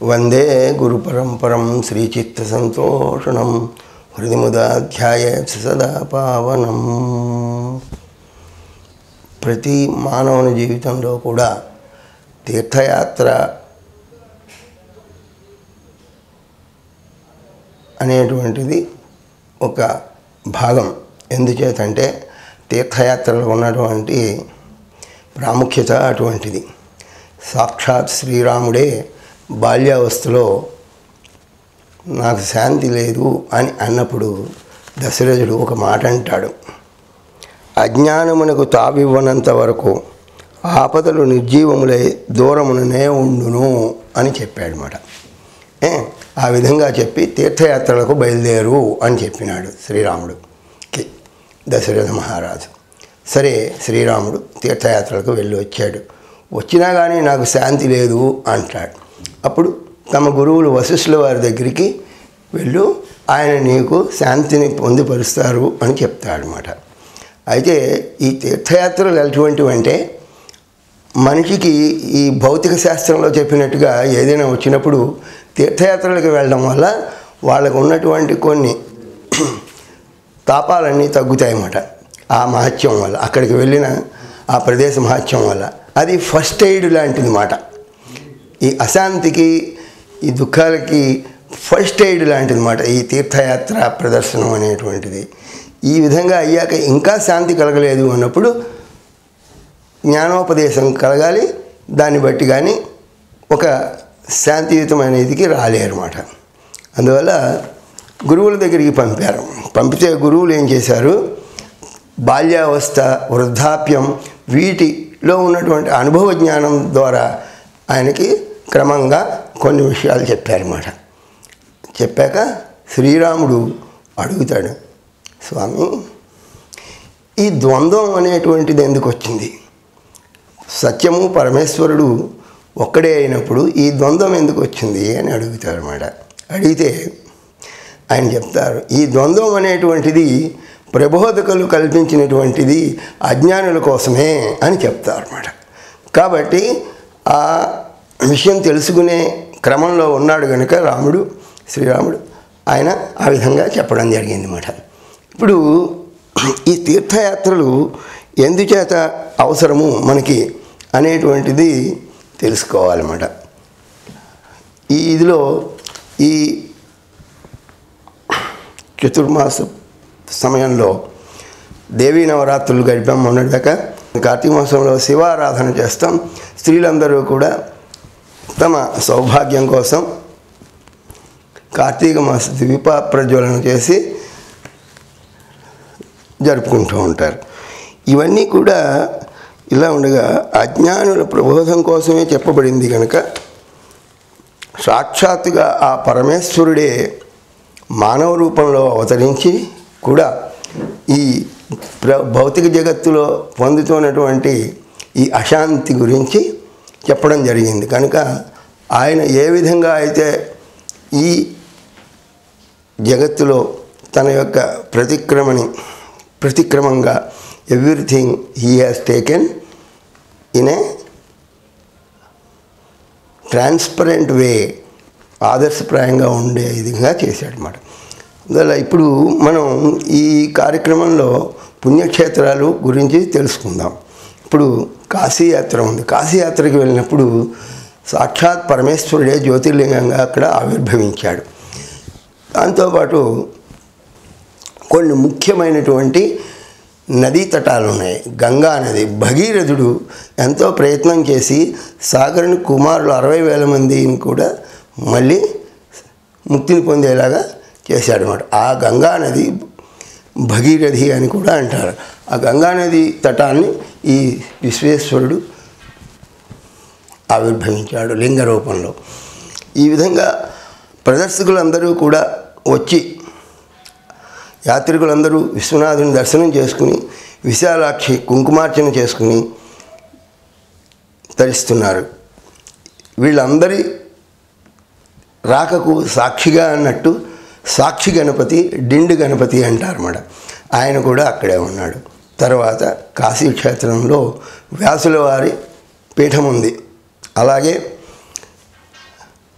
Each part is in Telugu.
వందే గురు పరంపరం శ్రీచిత్త సంతోషణం హృదిముదాధ్యాయ సదా పావనం ప్రతి మానవుని జీవితంలో కూడా తీర్థయాత్ర అనేటువంటిది ఒక భాగం ఎందుచేతంటే తీర్థయాత్రలో ఉన్నటువంటి ప్రాముఖ్యత అటువంటిది సాక్షాత్ శ్రీరాముడే బాల్యావస్థలో నాకు శాంతి లేదు అని అన్నప్పుడు దశరథుడు ఒక మాట అంటాడు అజ్ఞానమునకు తావివ్వనంత వరకు ఆపదలు నిర్జీవములై దూరముననే ఉండును అని చెప్పాడు మాట ఏ, ఆ విధంగా చెప్పి తీర్థయాత్రలకు బయలుదేరు అని చెప్పినాడు శ్రీరాముడుకి దశరథ మహారాజు సరే శ్రీరాముడు తీర్థయాత్రలకు వెళ్ళి వచ్చాడు వచ్చినా కానీ నాకు శాంతి లేదు అంటాడు అప్పుడు తమ గురువులు వశిష్ఠుల వారి దగ్గరికి వెళ్ళు ఆయన నీకు శాంతిని పొందుపరుస్తారు అని చెప్తాడనమాట అయితే ఈ తీర్థయాత్రలు ఎటువంటివి అంటే మనిషికి ఈ భౌతిక శాస్త్రంలో చెప్పినట్టుగా ఏదైనా వచ్చినప్పుడు తీర్థయాత్రలకు వెళ్ళడం వల్ల వాళ్ళకు ఉన్నటువంటి కొన్ని తాపాలన్నీ తగ్గుతాయన్నమాట ఆ మహత్యం వల్ల అక్కడికి వెళ్ళిన ఆ ప్రదేశ మహత్యం వల్ల అది ఫస్ట్ ఎయిడ్ లాంటిది మాట ఈ అశాంతికి ఈ దుఃఖాలకి ఫస్ట్ ఎయిడ్ లాంటిది మాట ఈ తీర్థయాత్ర ప్రదర్శనం అనేటువంటిది ఈ విధంగా అయ్యాక ఇంకా శాంతి కలగలేదు అన్నప్పుడు జ్ఞానోపదేశం కలగాలి దాన్ని బట్టి కానీ ఒక శాంతియుతమైన ఇదికి రాలేరన్నమాట అందువల్ల గురువుల దగ్గరికి పంపారు పంపితే గురువులు ఏం చేశారు బాల్యావస్థ వృద్ధాప్యం వీటిలో ఉన్నటువంటి అనుభవ జ్ఞానం ద్వారా ఆయనకి క్రమంగా కొన్ని విషయాలు చెప్పారన్నమాట చెప్పాక శ్రీరాముడు అడుగుతాడు స్వామి ఈ ద్వంద్వం అనేటువంటిది ఎందుకు వచ్చింది సత్యము పరమేశ్వరుడు ఒక్కడే అయినప్పుడు ఈ ద్వంద్వం ఎందుకు వచ్చింది అని అడుగుతారు అన్నమాట అడిగితే ఆయన చెప్తారు ఈ ద్వంద్వం అనేటువంటిది ప్రబోధకులు కల్పించినటువంటిది అజ్ఞానుల కోసమే అని చెప్తారు అన్నమాట కాబట్టి ఆ విషయం తెలుసుకునే క్రమంలో ఉన్నాడు కనుక రాముడు శ్రీరాముడు ఆయన ఆ విధంగా చెప్పడం జరిగింది అన్నమాట ఇప్పుడు ఈ తీర్థయాత్రలు ఎందుచేత అవసరము మనకి అనేటువంటిది తెలుసుకోవాలన్నమాట ఈ ఇదిలో ఈ చతుర్మాస సమయంలో దేవీ నవరాత్రులు గడిపాం మొన్నటిదాకా కార్తీక మాసంలో శివారాధన చేస్తాం స్త్రీలందరూ కూడా తమ సౌభాగ్యం కోసం కార్తీక మాస దీప ప్రజ్వలన చేసి జరుపుకుంటూ ఉంటారు ఇవన్నీ కూడా ఇలా ఉండగా అజ్ఞానుల ప్రబోధం కోసమే చెప్పబడింది కనుక సాక్షాత్తుగా ఆ పరమేశ్వరుడే మానవ రూపంలో అవతరించి కూడా ఈ ప్ర భౌతిక జగత్తులో పొందుతున్నటువంటి ఈ అశాంతి గురించి చెప్పడం జరిగింది కనుక ఆయన ఏ విధంగా అయితే ఈ జగత్తులో తన యొక్క ప్రతిక్రమని ప్రతిక్రమంగా everything he has taken in a transparent way ఆదర్శప్రాయంగా ఉండే విధంగా చేశాడనమాట అందువల్ల ఇప్పుడు మనం ఈ కార్యక్రమంలో పుణ్యక్షేత్రాలు గురించి తెలుసుకుందాం ఇప్పుడు కాశీయాత్ర ఉంది కాశీయాత్రకి వెళ్ళినప్పుడు సాక్షాత్ పరమేశ్వరుడే జ్యోతిర్లింగంగా అక్కడ ఆవిర్భవించాడు దాంతోపాటు కొన్ని ముఖ్యమైనటువంటి నదీ తటాలు ఉన్నాయి గంగా నది భగీరథుడు ఎంతో ప్రయత్నం చేసి సాగరుని కుమారులు అరవై వేల మందిని కూడా మళ్ళీ ముక్తిని పొందేలాగా చేశాడనమాట ఆ గంగా నది భగీరథి అని కూడా అంటారు ఆ గంగా నది తటాన్ని ఈ విశ్వేశ్వరుడు ఆవిర్భవించాడు లింగ రూపంలో ఈ విధంగా ప్రదర్శకులందరూ కూడా వచ్చి యాత్రికులందరూ విశ్వనాథుని దర్శనం చేసుకుని విశాలాక్షి కుంకుమార్చన చేసుకుని తరిస్తున్నారు వీళ్ళందరి రాకకు సాక్షిగా అన్నట్టు సాక్షి గణపతి డిండు గణపతి అంటారన్నమాట ఆయన కూడా అక్కడే ఉన్నాడు తర్వాత కాశీక్షేత్రంలో వ్యాసుల వారి పీఠం ఉంది అలాగే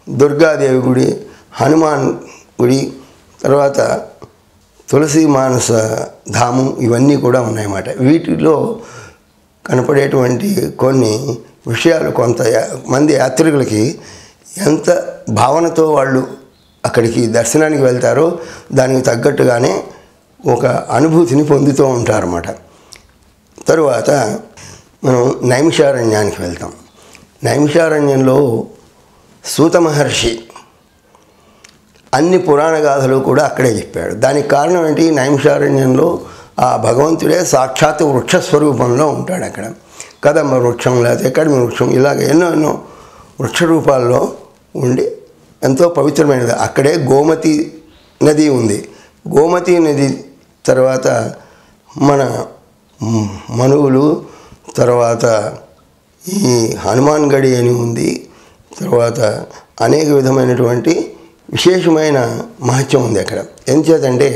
దుర్గాదేవి గుడి హనుమాన్ గుడి తర్వాత తులసి మానస ధామం ఇవన్నీ కూడా ఉన్నాయన్నమాట వీటిలో కనపడేటువంటి కొన్ని విషయాలు కొంత యా- మంది యాత్రికులకి ఎంత భావనతో వాళ్ళు అక్కడికి దర్శనానికి వెళ్తారో దానికి తగ్గట్టుగానే ఒక అనుభూతిని పొందుతూ ఉంటారన్నమాట తరువాత మనం నైమిషారణ్యానికి వెళ్తాం నైమిషారణ్యంలో సూత మహర్షి అన్ని పురాణ గాథలు కూడా అక్కడే చెప్పాడు దానికి కారణం ఏంటి నైమిషారణ్యంలో ఆ భగవంతుడే సాక్షాత్ వృక్ష స్వరూపంలో ఉంటాడు అక్కడ కదమ్మ వృక్షం లేకపోతే కడిమి వృక్షం ఇలాగ ఎన్నో ఎన్నో వృక్ష రూపాల్లో ఉండి ఎంతో పవిత్రమైనది అక్కడే గోమతి నది ఉంది గోమతి నది తర్వాత మన మ్, మనువులు తర్వాత ఈ హనుమాన్ గడి అని ఉంది తర్వాత అనేక విధమైనటువంటి విశేషమైన మహత్యం ఉంది అక్కడ ఎంచేతంటే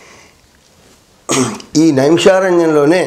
ఈ నైమిషారణ్యంలోనే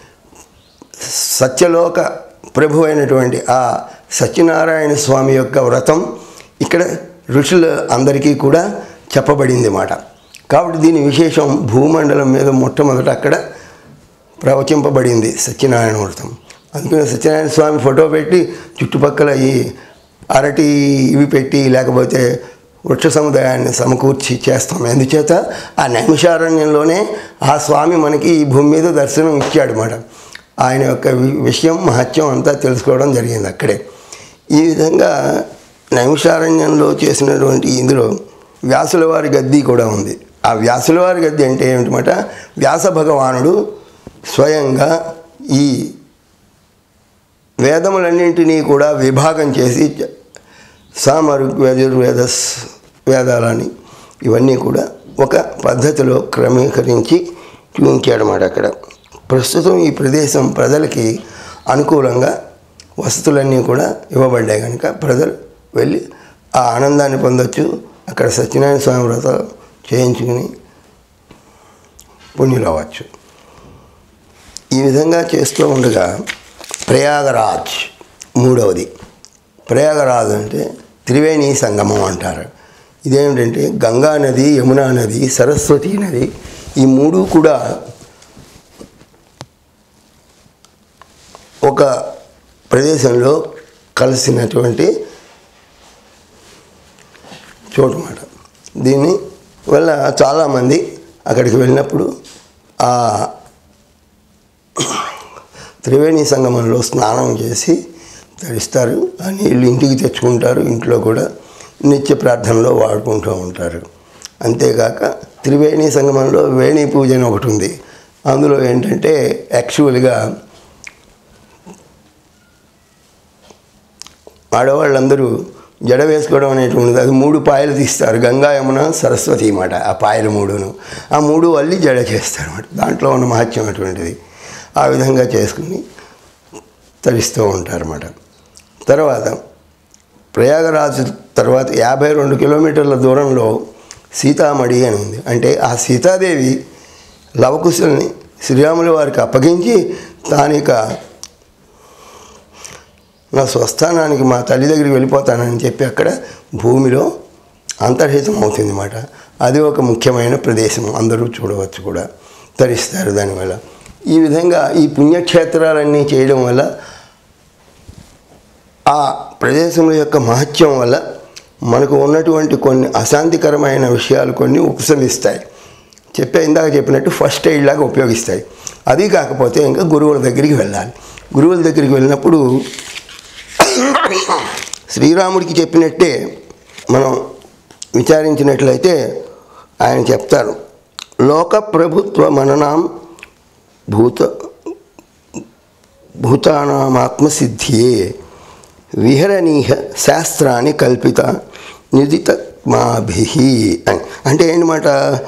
సత్యలోక ప్రభు అయినటువంటి ఆ సత్యనారాయణ స్వామి యొక్క వ్రతం ఇక్కడ ఋషుల అందరికీ కూడా చెప్పబడింది మాట కాబట్టి దీని విశేషం భూమండలం మీద మొట్టమొదట అక్కడ ప్రవచింపబడింది సత్యనారాయణ వ్రతం అందుకని సత్యనారాయణ స్వామి ఫోటో పెట్టి చుట్టుపక్కల ఈ అరటి ఇవి పెట్టి లేకపోతే వృక్ష సముదాయాన్ని సమకూర్చి చేస్తాం ఎందుచేత ఆ నైమిషారణ్యంలోనే ఆ స్వామి మనకి ఈ భూమి మీద దర్శనం ఇచ్చాడు మాట ఆయన యొక్క వి- విషయం మహత్యం అంతా తెలుసుకోవడం జరిగింది అక్కడే ఈ విధంగా నైమిషారణ్యంలో చేసినటువంటి ఇందులో వ్యాసుల వారి గద్ది కూడా ఉంది ఆ వ్యాసుల వారి గద్ది అంటే ఏమిటన్నమాట వ్యాస భగవానుడు స్వయంగా ఈ వేదములన్నింటినీ కూడా విభాగం చేసి సామరుగ్వేద వేదాలని ఇవన్నీ కూడా ఒక పద్ధతిలో క్రమీకరించి చూపించాడన్నమాట అక్కడ ప్రస్తుతం ఈ ప్రదేశం ప్రజలకి అనుకూలంగా వసతులన్నీ కూడా ఇవ్వబడ్డాయి కనుక ప్రజలు వెళ్ళి ఆ ఆనందాన్ని పొందొచ్చు అక్కడ సత్యనారాయణ స్వామి వ్రతం చేయించుకుని పుణ్యులు అవ్వచ్చు ఈ విధంగా చేస్తూ ఉండగా ప్రయాగరాజ్ మూడవది ప్రయాగరాజ్ అంటే త్రివేణి సంగమం అంటారు ఇదేమిటంటే గంగా నది యమునా నది సరస్వతి నది ఈ మూడు కూడా ఒక ప్రదేశంలో కలిసినటువంటి చోటు మాట దీని వల్ల చాలామంది అక్కడికి వెళ్ళినప్పుడు ఆ త్రివేణి సంగమంలో స్నానం చేసి తరిస్తారు ఆ నీళ్ళు ఇంటికి తెచ్చుకుంటారు ఇంట్లో కూడా నిత్య ప్రార్థనలో వాడుకుంటూ ఉంటారు అంతేకాక త్రివేణి సంగమంలో వేణి పూజ అని ఒకటి ఉంది అందులో ఏంటంటే యాక్చువల్గా ఆడవాళ్ళందరూ జడ వేసుకోవడం అనేటువంటిది అది మూడు పాయలు తీస్తారు గంగా యమున సరస్వతి మాట ఆ పాయలు మూడును ఆ మూడు అల్లి జడ చేస్తారు అన్నమాట దాంట్లో ఉన్న మహత్యం అటువంటిది ఆ విధంగా చేసుకుని తరిస్తూ ఉంటారన్నమాట తర్వాత ప్రయాగరాజు తర్వాత యాభై రెండు కిలోమీటర్ల దూరంలో సీతామణి అని ఉంది అంటే ఆ సీతాదేవి లవకుశల్ని శ్రీరాముల వారికి అప్పగించి తానిక నా స్వస్థానానికి మా తల్లి దగ్గరికి వెళ్ళిపోతానని చెప్పి అక్కడ భూమిలో అంతర్హితం అవుతుంది అన్నమాట అది ఒక ముఖ్యమైన ప్రదేశం అందరూ చూడవచ్చు కూడా తరిస్తారు దానివల్ల ఈ విధంగా ఈ పుణ్యక్షేత్రాలన్నీ చేయడం వల్ల ఆ ప్రదేశముల యొక్క మహత్యం వల్ల మనకు ఉన్నటువంటి కొన్ని అశాంతికరమైన విషయాలు కొన్ని ఉపశమిస్తాయి చెప్పే ఇందాక చెప్పినట్టు ఫస్ట్ ఎయిడ్ లాగా ఉపయోగిస్తాయి అది కాకపోతే ఇంకా గురువుల దగ్గరికి వెళ్ళాలి గురువుల దగ్గరికి వెళ్ళినప్పుడు శ్రీరాముడికి చెప్పినట్టే మనం విచారించినట్లయితే ఆయన చెప్తారు లోక ప్రభుత్వ మననాం భూత భూతానామాత్మసిద్ధియే విహరణీయ శాస్త్రాన్ని కల్పిత నిదిత మాభి అని అంటే ఏంటన్నమాట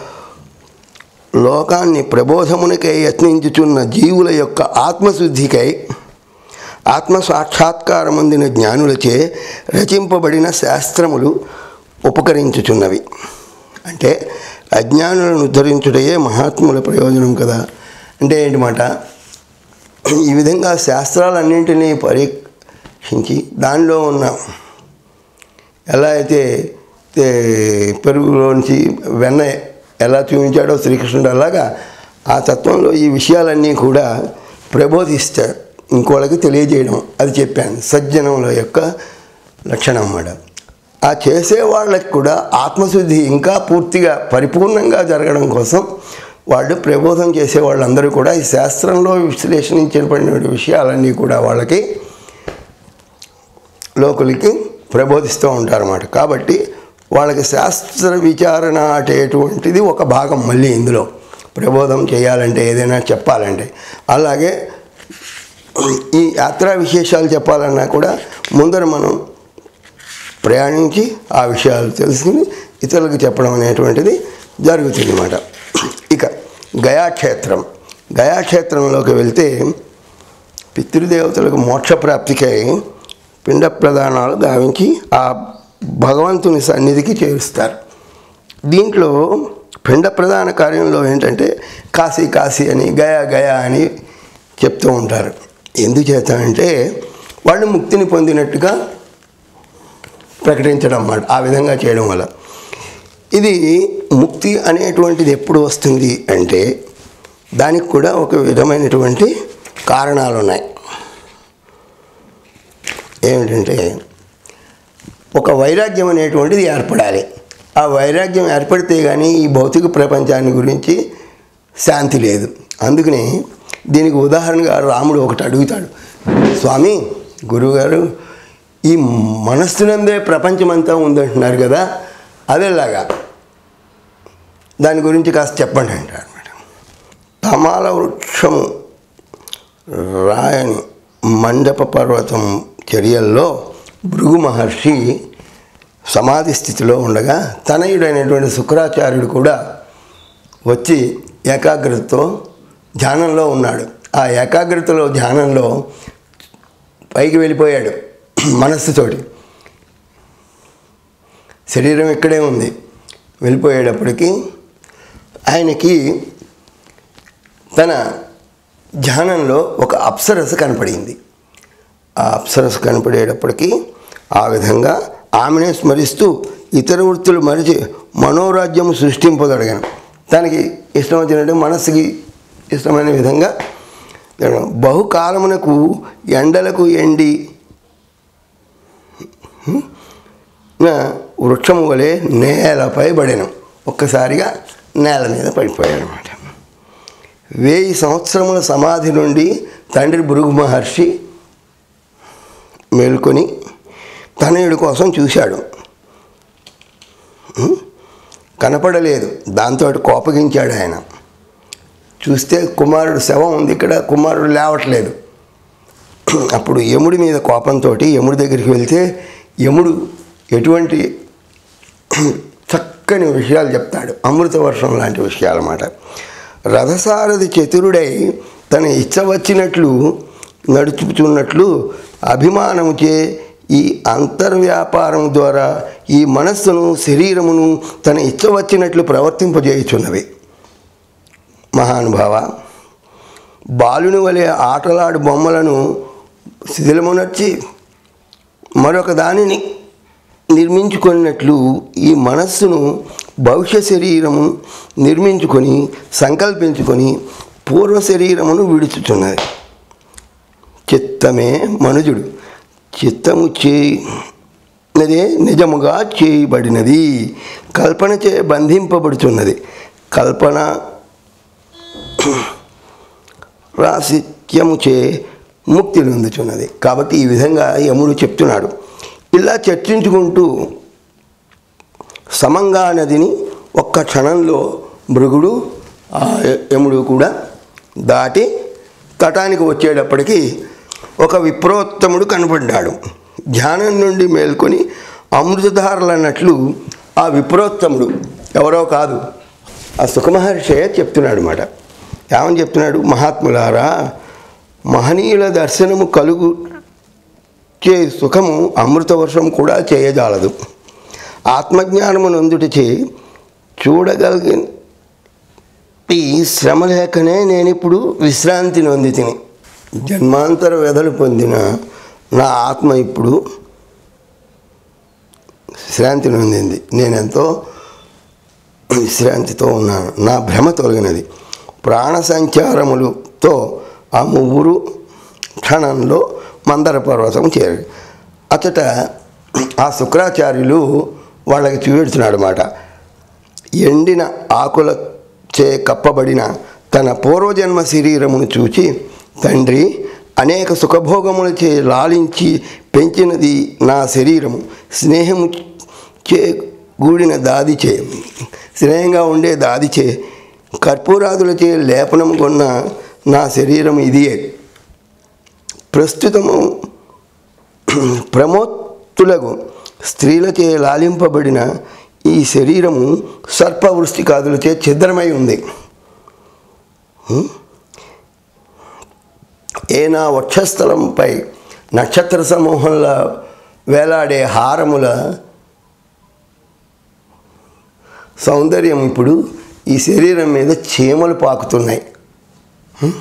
లోకాన్ని ప్రబోధమునికై యత్నించుచున్న జీవుల యొక్క ఆత్మశుద్ధికై ఆత్మ సాక్షాత్కారమొందిన జ్ఞానులచే రచింపబడిన శాస్త్రములు ఉపకరించుచున్నవి అంటే అజ్ఞానులను ఉద్ధరించుటయే మహాత్ముల ప్రయోజనం కదా అంటే ఏంటన్నమాట ఈ విధంగా శాస్త్రాలన్నింటినీ పరీక్షించి దానిలో ఉన్న ఎలా అయితే ఏ, పెరుగులోంచి వెన్న ఎలా చూపించాడో శ్రీకృష్ణుడు అలాగా ఆ తత్వంలో ఈ విషయాలన్నీ కూడా ప్రబోధిస్తాడు ఇంకోళ్ళకి తెలియజేయడం అది చెప్పాను సజ్జనముల యొక్క లక్షణం అన్నమాట ఆ చేసే వాళ్ళకి కూడా ఆత్మశుద్ధి ఇంకా పూర్తిగా పరిపూర్ణంగా జరగడం కోసం వాళ్ళు ప్రబోధం చేసే వాళ్ళందరూ కూడా ఈ శాస్త్రంలో విశ్లేషించబడిన విషయాలన్నీ కూడా వాళ్ళకి లోకులకి ప్రబోధిస్తూ ఉంటారన్నమాట కాబట్టి వాళ్ళకి శాస్త్ర విచారణ అనేటువంటిది ఒక భాగం మళ్ళీ ఇందులో ప్రబోధం చేయాలంటే ఏదైనా చెప్పాలంటే అలాగే ఈ యాత్రా విశేషాలు చెప్పాలన్నా కూడా ముందర మనం ప్రయాణించి ఆ విషయాలు తెలుసుకుని ఇతరులకు చెప్పడం అనేటువంటిది జరుగుతుంది అన్నమాట ఇక గయాక్షేత్రం గయాక్షేత్రంలోకి వెళ్తే పితృదేవతలకు మోక్షప్రాప్తికై పిండ ప్రదానాలు గావించి ఆ భగవంతుని సన్నిధికి చేరుస్తారు దీంట్లో పిండ ప్రధాన కార్యంలో ఏంటంటే కాశీ కాశీ అని గయా గయా అని చెప్తూ ఉంటారు ఎందుచేత అంటే వాళ్ళు ముక్తిని పొందినట్టుగా ప్రకటించడం అన్నమాట ఆ విధంగా చేయడం వల్ల ఇది ముక్తి అనేటువంటిది ఎప్పుడు వస్తుంది అంటే దానికి కూడా ఒక విధమైనటువంటి కారణాలు ఉన్నాయి ఏమిటంటే ఒక వైరాగ్యం అనేటువంటిది ఏర్పడాలి ఆ వైరాగ్యం ఏర్పడితే కానీ ఈ భౌతిక ప్రపంచాన్ని గురించి శాంతి లేదు అందుకని దీనికి ఉదాహరణగా రాముడు ఒకటి అడుగుతాడు స్వామి గురువుగారు ఈ మనస్సునందే ప్రపంచమంతా ఉందంటున్నారు కదా అదేలాగా దాని గురించి కాస్త చెప్పండి అంటారు అనమాట తమాల వృక్షము రాయని మండప పర్వతం చర్యల్లో భృగు మహర్షి సమాధి స్థితిలో ఉండగా తనయుడైనటువంటి శుక్రాచార్యుడు కూడా వచ్చి ఏకాగ్రతతో ధ్యానంలో ఉన్నాడు ఆ ఏకాగ్రతలో ధ్యానంలో పైకి వెళ్ళిపోయాడు మనస్సుతోటి శరీరం ఇక్కడే ఉంది వెళ్ళిపోయేటప్పటికి ఆయనకి తన ధ్యానంలో ఒక అప్సరస కనపడింది ఆ అప్సరస కనపడేటప్పటికి ఆ విధంగా ఆమెనే స్మరిస్తూ ఇతర వృత్తులు మరిచి మనోరాజ్యం సృష్టింపదొడగాను తనకి ఇష్టం వచ్చినట్టు మనస్సుకి ఇష్టమైన విధంగా జరగడం. బహుకాలమునకు ఎండలకు ఎండి నా వృక్షము వలె నేలపై పడాను ఒక్కసారిగా నేల మీద పడిపోయాడు అనమాట వెయ్యి సంవత్సరముల సమాధి నుండి తండ్రి భృగు మహర్షి మేల్కొని తనయుడి కోసం చూశాడు ఉం? కనపడలేదు దాంతో కోపగించాడు ఆయన చూస్తే కుమారుడు శవం ఉంది ఇక్కడ కుమారుడు లేవట్లేదు అప్పుడు యముడి మీద కోపంతో యముడి దగ్గరికి వెళ్తే యముడు ఎటువంటి చక్కని విషయాలు చెప్తాడు అమృత వర్షం లాంటి విషయాలు అన్నమాట రథసారథి చతురుడై తన ఇచ్చ వచ్చినట్లు నడుచుచున్నట్లు అభిమానముచే ఈ అంతర్వ్యాపారం ద్వారా ఈ మనస్సును శరీరమును తన ఇచ్చ వచ్చినట్లు ప్రవర్తింపజేయుచున్నవి మహానుభావ బాలుని వలె ఆటలాడు బొమ్మలను శిథిలమునర్చి మరొక దానిని నిర్మించుకున్నట్లు ఈ మనస్సును భవిష్య శరీరము నిర్మించుకొని సంకల్పించుకొని పూర్వ శరీరమును విడుచుచున్నది చిత్తమే మనుజుడు చిత్తము చేయినదే నిజముగా చేయబడినది కల్పన చే బంధింపబడుతున్నది కల్పన రాసిత్యము చే ముక్తి నొందుచున్నది కాబట్టి ఈ విధంగా యముడు చెప్తున్నాడు ఇలా చర్చించుకుంటూ సమంగా నదిని ఒక్క క్షణంలో భృగుడు ఆ యముడు కూడా దాటి తటానికి వచ్చేటప్పటికి ఒక విప్రోత్తముడు కనపడ్డాడు ధ్యానం నుండి మేల్కొని అమృతధారలు అన్నట్లు ఆ విప్రోత్తముడు ఎవరో కాదు ఆ సుఖమహర్షే చెప్తున్నాడు అనమాట ఏమని చెప్తున్నాడు మహాత్ములారా మహనీయుల దర్శనము కలుగు చే సుఖము అమృత వర్షం కూడా చేయజాలదు ఆత్మజ్ఞానము నొందుటిచే చూడగలిగిన ఈ శ్రమ లేకనే నేను ఇప్పుడు విశ్రాంతి నొంది తిని జన్మాంతర వ్యధలు పొందిన నా ఆత్మ ఇప్పుడు శ్రాంతి నొందింది నేనెంతో విశ్రాంతితో ఉన్నాను నా భ్రమ తొలగినది ప్రాణ సంచారములతో ఆ ముగ్గురు క్షణంలో మందర పర్వతం చేరి అతట ఆ శుక్రాచార్యులు వాళ్ళకి చూపెడుతున్నాడు అన్నమాట ఎండిన ఆకుల చే కప్పబడిన తన పూర్వజన్మ శరీరమును చూచి తండ్రి అనేక సుఖభోగములచే లాలించి పెంచినది నా శరీరము స్నేహము చే కూడిన దాదిచే స్నేహంగా ఉండే దాదిచే కర్పూరాదులచే లేపనం కొన్న నా శరీరం ఇదియే ప్రస్తుతము ప్రమోత్తులకు స్త్రీలచే లాలింపబడిన ఈ శరీరము సర్పవృష్టికాదులచే ఛిద్రమై ఉంది హ్మ్? ఏ నా వక్షస్థలంపై నక్షత్ర సమూహంలో వేలాడే హారముల సౌందర్యం ఇప్పుడు ఈ శరీరం మీద చీమలు పాకుతున్నాయి హ్మ్?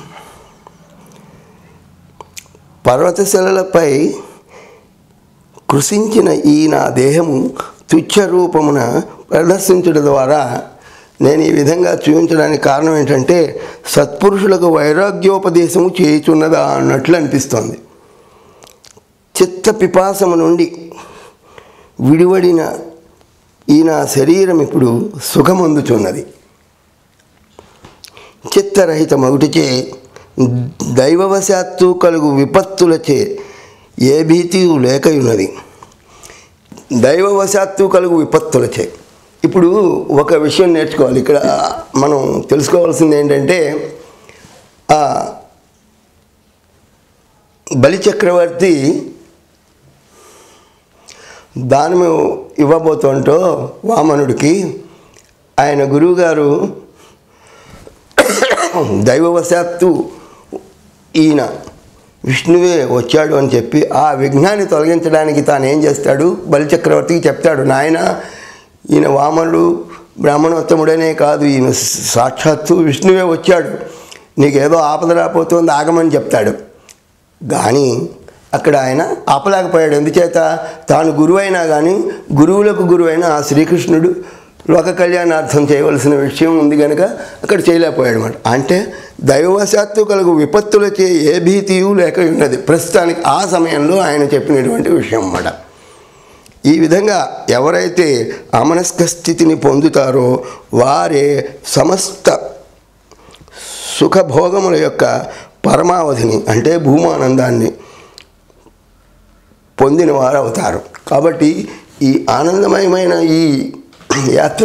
పర్వతశిలలపై కృషించిన ఈ నా దేహము తుచ్చ రూపమున ప్రదర్శించడం ద్వారా నేను ఈ విధంగా చూపించడానికి కారణం ఏంటంటే సత్పురుషులకు వైరాగ్యోపదేశము చేయుచున్నదా అన్నట్లు అనిపిస్తోంది చిత్త పిపాసము నుండి విడివడిన ఈ నా శరీరం ఇప్పుడు సుఖమొందుచున్నది చిత్తరహిత మగుటిచే దైవవశాత్తు కలుగు విపత్తులచే ఏ భీతి లేకయున్నది దైవవశాత్తు కలుగు విపత్తులచే ఇప్పుడు ఒక విషయం నేర్చుకోవాలి ఇక్కడ మనం తెలుసుకోవాల్సింది ఏంటంటే ఆ బలి చక్రవర్తి దానము ఇవ్వబోతుంటో వామనుడికి ఆయన గురువుగారు దైవవశాత్తు ఈయన విష్ణువే వచ్చాడు అని చెప్పి ఆ విఘ్నాన్ని తొలగించడానికి తాను ఏం చేస్తాడు బలిచక్రవర్తికి చెప్తాడు నాయన ఈయన వామనుడు బ్రాహ్మణోత్తముడనే కాదు ఈయన సాక్షాత్తు విష్ణువే వచ్చాడు నీకేదో ఆపద రాపోతుంది ఆగమని చెప్తాడు కానీ అక్కడ ఆయన ఆపలేకపోయాడు ఎందుచేత తాను గురువైనా కానీ గురువులకు గురువైన ఆ శ్రీకృష్ణుడు లోక కళ్యాణార్థం చేయవలసిన విషయం ఉంది కనుక అక్కడ చేయలేకపోయాడు అనమాట అంటే దైవవశాత్తు కలుగు విపత్తులచే ఏ భీతియు లేక ఉన్నది ప్రస్తుతానికి ఆ సమయంలో ఆయన చెప్పినటువంటి విషయం అన్నమాట ఈ విధంగా ఎవరైతే అమనస్క స్థితిని పొందుతారో వారే సమస్త సుఖభోగముల యొక్క పరమావధిని అంటే భూమానందాన్ని పొందిన వారు అవుతారు కాబట్టి ఈ ఆనందమయమైన ఈ యాత్ర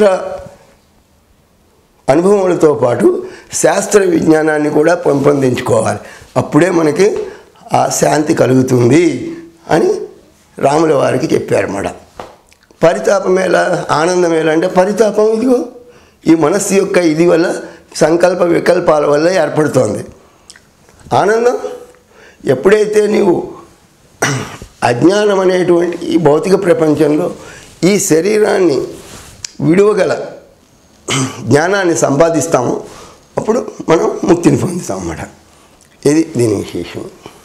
అనుభవములతో పాటు శాస్త్ర విజ్ఞానాన్ని కూడా పెంపొందించుకోవాలి అప్పుడే మనకి ఆ శాంతి కలుగుతుంది అని రాముల వారికి చెప్పారన్నమాట పరితాపం ఎలా ఆనందం ఎలా అంటే పరితాపం ఇదిగో ఈ మనస్సు యొక్క ఇది వల్ల సంకల్ప వికల్పాల వల్ల ఏర్పడుతోంది ఆనందం ఎప్పుడైతే నీవు అజ్ఞానం అనేటువంటి ఈ భౌతిక ప్రపంచంలో ఈ శరీరాన్ని విడువగల జ్ఞానాన్ని సంపాదిస్తామో అప్పుడు మనం ముక్తిని పొందుతాం అన్నమాట ఇది దీని విశేషం